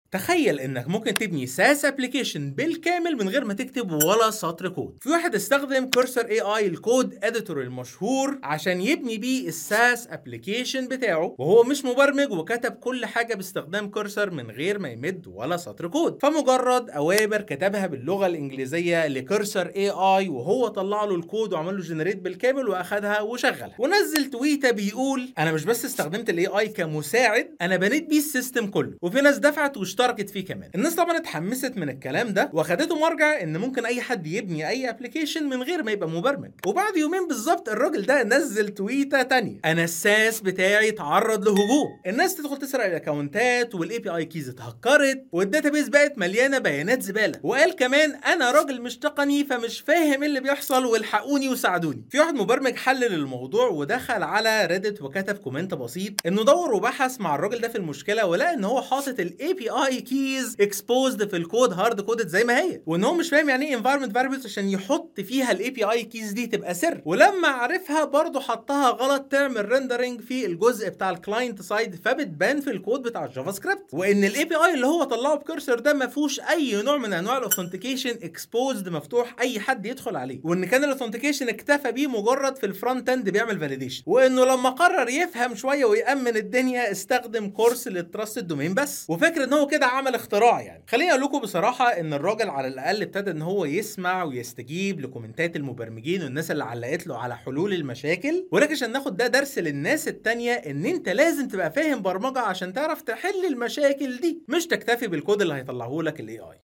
تخيل انك ممكن تبني ساس ابلكيشن بالكامل من غير ما تكتب ولا سطر كود في واحد استخدم كورسر اي اي الكود اديتور المشهور عشان يبني بيه الساس ابلكيشن بتاعه وهو مش مبرمج وكتب كل حاجه باستخدام كورسر من غير ما يمد ولا سطر كود فمجرد اوامر كتبها باللغه الانجليزيه لكورسر اي اي وهو طلع له الكود وعمل له جنريت بالكامل واخدها وشغلها ونزل تويته بيقول انا مش بس استخدمت الاي اي كمساعد انا بنيت بيه السيستم كله وفي ناس دفعت واشتركت فيه كمان الناس طبعا اتحمست من الكلام ده واخدته مرجع ان ممكن اي حد يبني اي ابلكيشن من غير ما يبقى مبرمج وبعد يومين بالظبط الراجل ده نزل تويته تانية انا الساس بتاعي اتعرض لهجوم الناس تدخل تسرق الاكونتات والاي بي اي كيز اتهكرت والداتابيز بقت مليانه بيانات زباله وقال كمان انا راجل مش تقني فمش فاهم اللي بيحصل والحقوني وساعدوني في واحد مبرمج حلل الموضوع ودخل على ريدت وكتب كومنت بسيط انه دور وبحث مع الراجل ده في المشكله ولقى ان هو حاطط الاي بي اي كيز اكسبوزد في الكود هارد كودد زي ما هي وان هو مش فاهم يعني ايه انفايرمنت فاريبلز عشان يحط فيها الاي بي اي كيز دي تبقى سر ولما عرفها برضه حطها غلط تعمل ريندرنج في الجزء بتاع الكلاينت سايد فبتبان في الكود بتاع الجافا سكريبت وان الاي بي اي اللي هو طلعه بكرسر ده ما فيهوش اي نوع من انواع الاوثنتيكيشن اكسبوزد مفتوح اي حد يدخل عليه وان كان الاوثنتيكيشن اكتفى بيه مجرد في الفرونت اند بيعمل فاليديشن وانه لما قرر يفهم شويه ويامن الدنيا استخدم كورس للتراست دومين بس وفاكر ان هو كده عمل اختراع يعني خليني اقول لكم بصراحه ان الراجل على الاقل ابتدى ان هو يسمع ويستجيب لكومنتات المبرمجين والناس اللي علقت له على حلول المشاكل ولكن عشان ناخد ده درس للناس التانية ان انت لازم تبقى فاهم برمجه عشان تعرف تحل المشاكل دي مش تكتفي بالكود اللي هيطلعه لك الاي اي